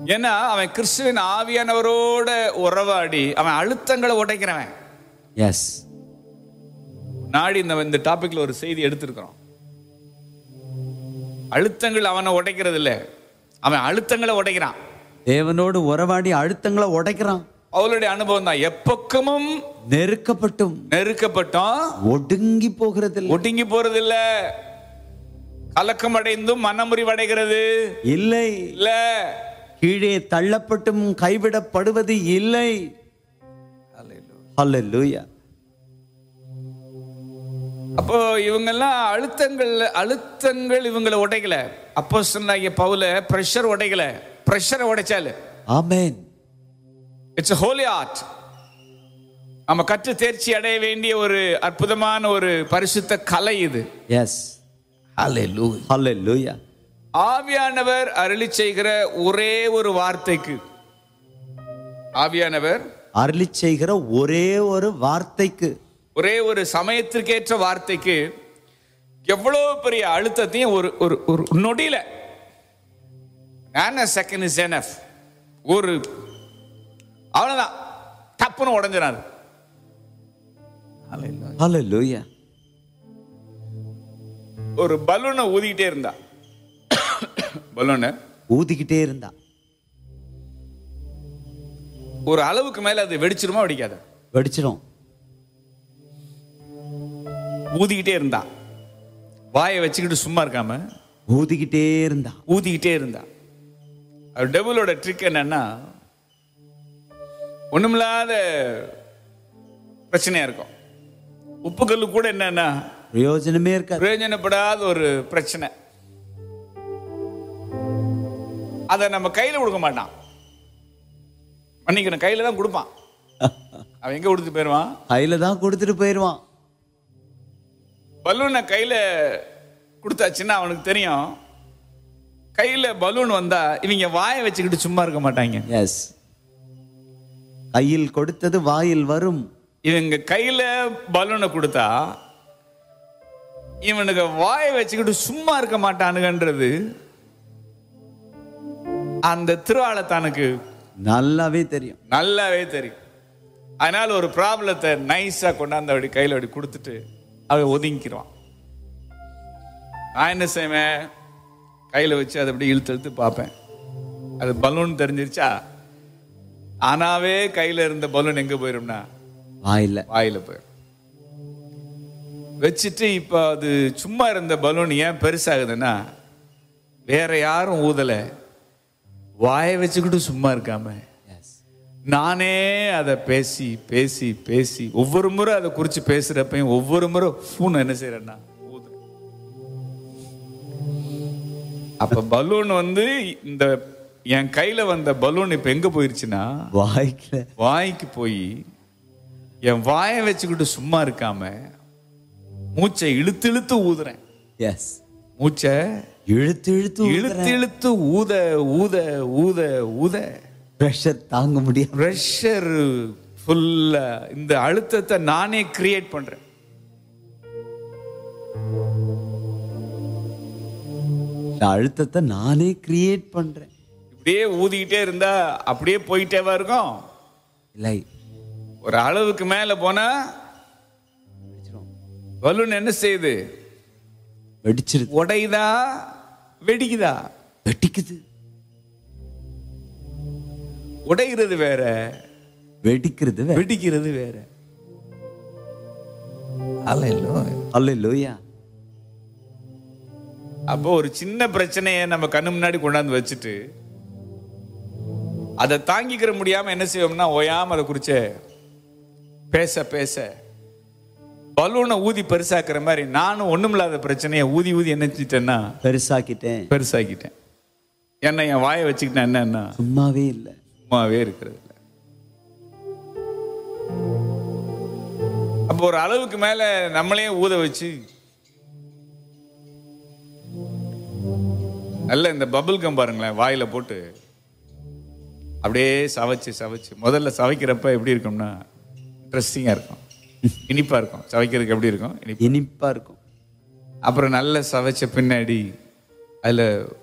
ஏன்னா அவன் கிறிஸ்துவின் ஆவியானவரோட உறவாடி அவன் அழுத்தங்களை உடைக்கிறவன் எஸ் நாடி இந்த இந்த டாபிக்ல ஒரு செய்தி எடுத்திருக்கிறோம் அழுத்தங்கள் அவனை உடைக்கிறது இல்ல அவன் அழுத்தங்களை உடைக்கிறான் தேவனோடு உறவாடி அழுத்தங்களை உடைக்கிறான் அவளுடைய அனுபவம் தான் எப்பக்கமும் நெருக்கப்பட்டும் நெருக்கப்பட்டோம் ஒடுங்கி போகிறதில்லை ஒடுங்கி போறது இல்ல கலக்கம் அடைந்தும் மனமுறிவடைகிறது இல்லை இல்ல கீழே தள்ளப்பட்டும் கைவிடப்படுவது இல்லை ஹalleluya அப்போ இவங்கெல்லாம் அழுத்தங்கள் அழுத்தங்கள் இவங்களை உடைக்கல அப்போ சொன்னாங்க பவுல பிரஷர் உடைக்கல பிரஷரை உடைச்சாலு ஆமென் இட்ஸ் ஹோலி ஆர்ட் நம்ம கற்று தேர்ச்சி அடைய வேண்டிய ஒரு அற்புதமான ஒரு பரிசுத்த கலை இது எஸ் ஹalleluya ஆவியானவர் அருளி செய்கிற ஒரே ஒரு வார்த்தைக்கு ஆவியானவர் அருளி செய்கிற ஒரே ஒரு வார்த்தைக்கு ஒரே ஒரு சமயத்திற்கேற்ற வார்த்தைக்கு எவ்வளவு பெரிய அழுத்தத்தையும் ஒரு ஒரு ஒரு நொடியில நான செகண்ட் இஸ் எனஃப் ஒரு அவ்வளவுதான் டப்புன்னு உடஞ்சிடாது ஹalleluya ஒரு பலூனை ஊதிக்கிட்டே இருந்தா பலூனை ஊதிக்கிட்டே இருந்தா ஒரு அளவுக்கு மேல அது வெடிச்சிருமா வெடிக்காத வெடிச்சிடும் ஊதிக்கிட்டே இருந்தா வாயை வச்சுக்கிட்டு சும்மா இருக்காம ஊதிக்கிட்டே இருந்தா ஊதிக்கிட்டே இருந்தா அது டெபிளோட ட்ரிக் என்னன்னா ஒண்ணுமில்லாத பிரச்சனையா இருக்கும் உப்புக்கல்லு கூட என்னன்னா பிரயோஜனமே இருக்காது பிரயோஜனப்படாத ஒரு பிரச்சனை அதை நம்ம கையில கொடுக்க மாட்டான் மன்னிக்கணும் கையில தான் கொடுப்பான் அவன் எங்க கொடுத்து போயிடுவான் கையில தான் கொடுத்துட்டு போயிடுவான் பலூனை கையில கொடுத்தாச்சுன்னா அவனுக்கு தெரியும் கையில பலூன் வந்தா இவங்க வாயை வச்சுக்கிட்டு சும்மா இருக்க மாட்டாங்க எஸ் கையில் கொடுத்தது வாயில் வரும் இவங்க கையில பலூனை கொடுத்தா இவனுக்கு வாயை வச்சுக்கிட்டு சும்மா இருக்க மாட்டானுங்கன்றது அந்த திருவாளத்தானுக்கு நல்லாவே தெரியும் நல்லாவே தெரியும் அதனால ஒரு ப்ராப்ளத்தை நைஸா கொண்டாந்து அப்படி கையில அப்படி கொடுத்துட்டு அவன் ஒதுங்கிக்கிறான் நான் என்ன செய்வேன் கையில வச்சு அதை அப்படி இழுத்து இழுத்து பார்ப்பேன் அது பலூன் தெரிஞ்சிருச்சா ஆனாவே கையில இருந்த பலூன் எங்க போயிரும்னா வாயில வாயில போயிடும் வச்சுட்டு இப்போ அது சும்மா இருந்த பலூன் ஏன் பெருசாகுதுன்னா வேற யாரும் ஊதல வாயை வச்சுக்கிட்டு சும்மா இருக்காம எஸ் நானே அதை பேசி பேசி பேசி ஒவ்வொரு முறை அதை குறித்து பேசுறப்பையும் ஒவ்வொரு முறை ஃபோன் என்ன செய்யறேன்னா ஊதுறேன் அப்ப பலூன் வந்து இந்த என் கையில வந்த பலூன் இப்ப எங்க போயிருச்சுன்னா வாய்க்கல வாய்க்கு போய் என் வாயை வச்சுக்கிட்டு சும்மா இருக்காம மூச்சை இழுத்து இழுத்து ஊதுறேன் எஸ் மூச்சை இழுத்து இழுத்து இழுத்து இழுத்து ஊத ஊத ஊத ஊத பிரஷர் தாங்க முடியாது ப்ரெஷர் ஃபுல்லா இந்த அழுத்தத்தை நானே கிரியேட் பண்றேன் இந்த அழுத்தத்தை நானே கிரியேட் பண்றேன் இப்படியே ஊதிக்கிட்டே இருந்தா அப்படியே போயிட்டேவா இருக்கும் இல்லை ஒரு அளவுக்கு மேல போனா பலூன் என்ன செய்யுது வெடிச்சிருது உடையுதா வெடிக்குதா வெடிக்குது உடைகிறது வேற வெடிக்கிறது வே- வெடிக்கிறது வேற அல்லேலூயா அப்போ ஒரு சின்ன பிரச்சனையை நம்ம கண்ணு முன்னாடி கொண்டாந்து வச்சுட்டு அதை தாங்கிக்கிற முடியாம என்ன செய்வோம்னா ஓயாம அதை குறிச்ச பேச பேச பலூனை ஊதி பெருசாக்குற மாதிரி நானும் ஒண்ணுமில்லாத பிரச்சனையை ஊதி ஊதி என்ன செஞ்சிட்டேன்னா பெருசாக்கிட்டேன் பெருசாக்கிட்டேன் என்ன என் வாயை வச்சுக்கிட்டேன் என்னன்னா சும்மாவே இல்லை சும்மாவே இருக்கிறது இல்ல அப்போ ஒரு அளவுக்கு மேல நம்மளே ஊத வச்சு நல்ல இந்த பபிள் கம் பாருங்களேன் வாயில போட்டு அப்படியே சவைச்சு சவைச்சு முதல்ல சவைக்கிறப்ப எப்படி இருக்கும்னா இன்ட்ரெஸ்டிங்கா இருக்கும் இனிப்பா இருக்கும் சவைக்கிறதுக்கு எப்படி இருக்கும் இனிப்பு இனிப்பா இருக்கும் அப்புறம் நல்ல சவைச்ச பின்னாடி அதுல